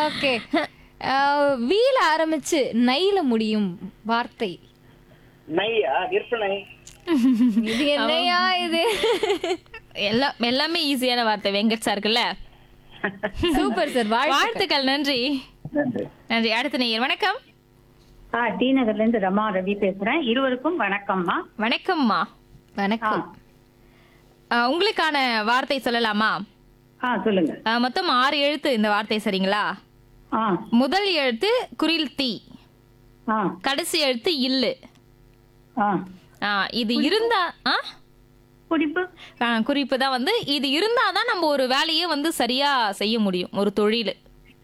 Okay வீல ஆரம்பிச்சு நைல முடியும் வார்த்தை நையா விற்பனை இது என்னையா இது எல்லாம் எல்லாமே ஈஸியான வார்த்தை வெங்கட் சார் இருக்குல்ல சூப்பர் சார் வாழ்த்து வாழ்த்துக்கள் நன்றி நன்றி அடுத்த நேயர் வணக்கம் ஆ டி நகர்ல இருந்து ரமா ரவி பேசுறேன் இருவருக்கும் வணக்கம்மா வணக்கம்மா வணக்கம் ஆ, உங்களுக்கான வார்த்தை சொல்லலாமா ஆ சொல்லுங்க ஆ, மொத்தம் ஆறு எழுத்து இந்த வார்த்தை சரிங்களா ஆ முதல் எழுத்து குரில் தீ ஆ கடைசி எழுத்து இல்லு ஆ ஆ, இது இருந்தா ஆ குடிப்பு ஆ, குறிப்பு தான் வந்து இது இருந்தாதான் நம்ம ஒரு வேலையை வந்து சரியா செய்ய முடியும் ஒரு தொழில்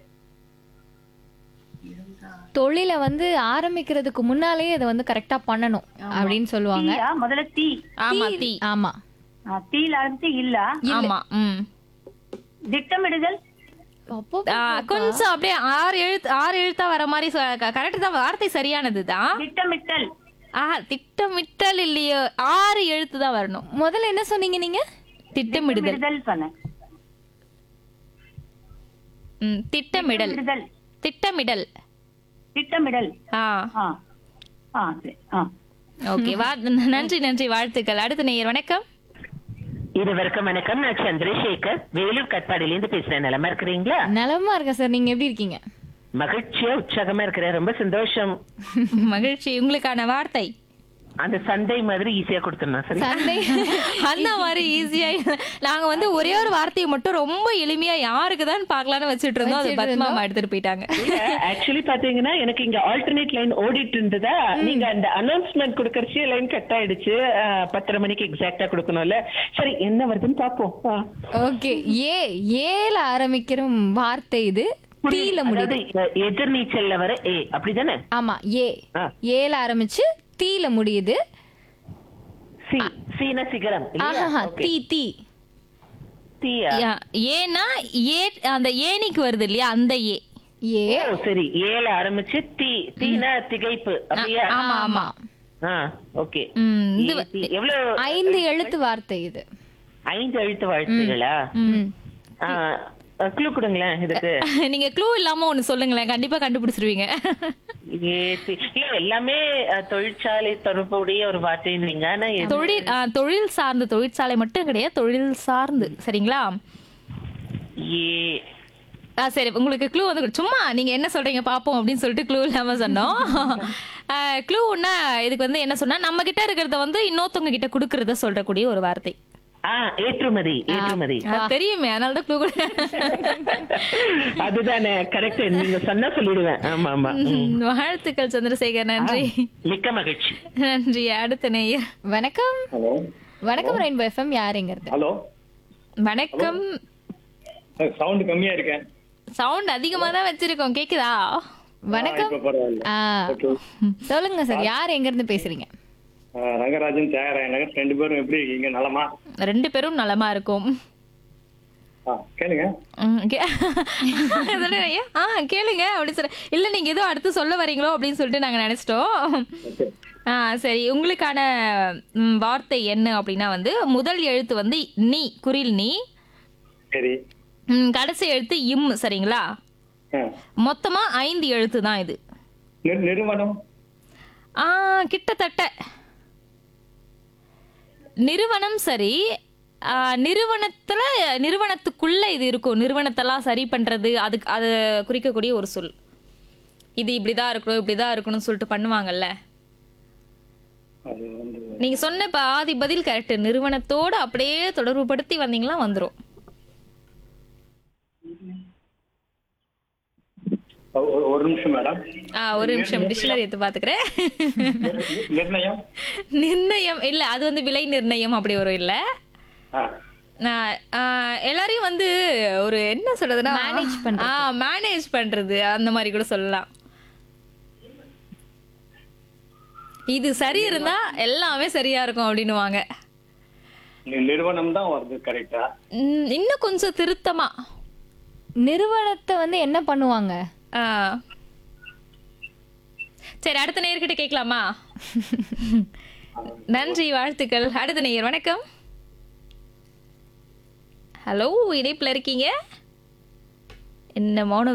தொழிலை வந்து ஆரம்பிக்கிறதுக்கு முன்னாலே அதை வந்து கரெக்டா பண்ணணும் அப்படின்னு சொல்லுவாங்க தீயா முதல்ல தீ ஆமா தீ ஆமா ஆ, தீல ஆரம்பிச்சு இல்ல ஆமா ம் திட்டமிடுதல் அப்போ ஆ, கொஞ்சம் அப்படியே ஆறு எழுத்து ஆறு எழுத்தா வர மாதிரி கரெக்ட் தான் வார்த்தை சரியானது தான் திட்டமிட்டல் ஆஹா திட்டமிட்டல் இல்லையோ ஆறு எழுத்து தான் வரணும் முதல்ல என்ன சொன்னீங்க நீங்க திட்டமிடுதல் திட்டமிடுதல் சொன்னேன் ம், திட்டமிடல் திட்டமிடுதல் திட்டமிடல் திட்டமிடல் ஆ ஆ ஆ சரி ஆ ஓகே வா நன்றி நன்றி வாழ்த்துக்கள் அடுத்த நேயர் வணக்கம் இருவருக்கும் வணக்கம் நான் சந்திரசேகர் வேலூர் கட்பாடியில பேசுறேன் நிலமா இருக்கிறீங்களா நலமா இருக்கேன் சார் நீங்க எப்படி இருக்கீங்க மகிழ்ச்சியா உற்சாகமா இருக்கிறேன் ரொம்ப சந்தோஷம் மகிழ்ச்சி உங்களுக்கான வார்த்தை அந்த சந்தை மாதிரி ஈஸியா கொடுத்துடணும் சரி சண்டை அந்த மாதிரி ஈஸியா நாங்க வந்து ஒரே ஒரு வார்த்தையை மட்டும் ரொம்ப எளிமையா யாருக்கு தான் பாக்கலாம்னு வச்சுட்டு இருந்தோம் அது வச்சிட்டு பத்மாமா எடுத்துட்டு போயிட்டாங்க ஆக்சுவலி பாத்தீங்கன்னா எனக்கு இங்க ஆல்டர்னேட் லைன் ஓடிட்டு இருந்ததா நீங்க அந்த அனௌன்ஸ்மெண்ட் கொடுக்கறச்சு லைன் கட் ஆயிடுச்சு அஹ், பத்தரை மணிக்கு எக்ஸாக்டா கொடுக்கணும்ல சரி என்ன வருதுன்னு பாப்போம் ஆ. ஓகே ஏ ஏல ஆரம்பிக்கிற வார்த்தை இது தீல முடியுது அதாவது, அஹ், எதிர்நீச்சல்ல வர ஏ அப்படிதானே ஆமா ஏ ஆ. ஏல ஆரம்பிச்சு தீல முடியுது சி சீன சிகரம் இல்லையா? ஆஹா Okay. தீ தீ தீயா யா- ஏன்னா ஏ அந்த ஏனிக்கு வருது இல்லையா அந்த ஏ ஏ ஓ சரி ஏல ஆரம்பிச்சு தீ தீனா திகைப்பு அப்படியா ஆமா ஆமா ஆ ஓகே ம், இது வ- எவ்வளவு ஐந்து எழுத்து வார்த்தை இது ஐந்து எழுத்து வாழ்த்துகளா ம். க்ளூ கொடுங்களேன் இதுக்கு நீங்க க்ளூ இல்லாம ஒண்ணு சொல்லுங்களேன் கண்டிப்பா கண்டுபிடிச்சிருவீங்க ஏ, தி- இல்ல எல்லாமே அஹ், தொழிற்சாலை தொடர்புடைய ஒரு வார்த்தைன்றீங்க ஆனா எது- தொழில் ஆ, தொழில் சார்ந்து தொழிற்சாலை மட்டும் கிடையாது தொழில் சார்ந்து சரிங்களா ஏ ஆ சரி உங்களுக்கு க்ளூ வந்து கொடு- சும்மா நீங்க என்ன சொல்றீங்க பாப்போம் அப்படின்னு சொல்லிட்டு க்ளூ இல்லாம சொன்னோம் க்ளூன்னா இதுக்கு வந்து என்ன சொன்னா நம்ம கிட்ட இருக்கிறத வந்து இன்னொருத்தவங்க கிட்ட கொடுக்கறத சொல்றக்கூடிய ஒரு வார்த்தை ஆ ஏற்றுமதி ஏற்றுமதி ஆ, தெரியுமே அதனால தான் க்ளூ அதுதானே கரெக்ட் நீங்க சொன்னா சொல்லிடுவேன் ஆமா ஆமா ம். வாழ்த்துக்கள் சந்திரசேகர் நன்றி மிக்க மகிழ்ச்சி நன்றி அடுத்த நேயர் வணக்கம் ஹலோ வணக்கம் ரெயின்போ எஃப்எம் யாருங்கிறது ஹலோ வணக்கம் சவுண்ட் கம்மியா இருக்கேன் சவுண்ட் அதிகமா தான் வச்சிருக்கோம் கேக்குதா வணக்கம் இப்ப பரவாயில்ல ஆ, சொல்லுங்க சார் யார் எங்க இருந்து பேசுறீங்க ஆ, ரங்கராஜன் தியாகராயன் நகர் ரெண்டு பேரும் எப்படி இருக்கீங்க நலமா ரெண்டு பேரும் நலமா இருக்கும் ஆ கேளுங்க ம், கே- அதோட ஐயா, ஆ கேளுங்க அப்படின்னு சொல்ல இல்ல நீங்க ஏதோ அடுத்து சொல்ல வரீங்களோ அப்படின்னு சொல்லிட்டு நாங்க நினைச்சிட்டோம் ஓகே ஆ சரி உங்களுக்கான ம், வார்த்தை என்ன அப்படின்னா வந்து முதல் எழுத்து வந்து நீ குரில் நீ சரி ம், கடைசி எழுத்து இம் சரிங்களா ஆ. மொத்தமா ஐந்து எழுத்து தான் இது நி- நிறுவனம் ஆ கிட்டத்தட்ட நிறுவனம் சரி ஆ, நிறுவனத்துல நிறுவனத்துக்குள்ள இது இருக்கும் நிறுவனத்தெல்லாம் சரி பண்றது அதுக்கு அது குறிக்கக்கூடிய ஒரு சொல் இது இப்படிதான் இருக்கணும் இப்படிதான் இருக்கணும்னு சொல்லிட்டு பண்ணுவாங்கல்ல அது வந்து நீங்க சொன்ன பாதி பதில் கரெக்ட் நிறுவனத்தோட அப்படியே தொடர்பு படுத்தி வந்தீங்களா வந்துரும் ஒ- ஒ- ஒரு நிமிஷம் மேடம் ஆ, ஒரு நிமிஷம் டிக்ஷனரி எடுத்து பாத்துக்கிறேன் நிர்ணயம் நிர்ணயம் இல்ல அது வந்து விலை நிர்ணயம் அப்படி வரும் இல்ல ஆ. நான், ஆ, எல்லாரையும் வந்து ஒரு என்ன சொல்றதுன்னா Manage பண்றது. ஆ மேனேஜ் பண்றது அந்த மாதிரி கூட சொல்லலாம் இது சரி இருந்தா எல்லாமே சரியா இருக்கும் அப்படின்னுவாங்க நி- நிறுவனம் தான் வருது கரெக்டா ம், இன்னும் கொஞ்சம் திருத்தமா நிறுவனத்தை வந்து என்ன பண்ணுவாங்க ஆ. சரி அடுத்த நேயர்கிட்ட கேட்கலாமா நன்றி வாழ்த்துக்கள் அடுத்த நேயர் வணக்கம் ஹலோ இணைப்புல இருக்கீங்க என்ன மௌன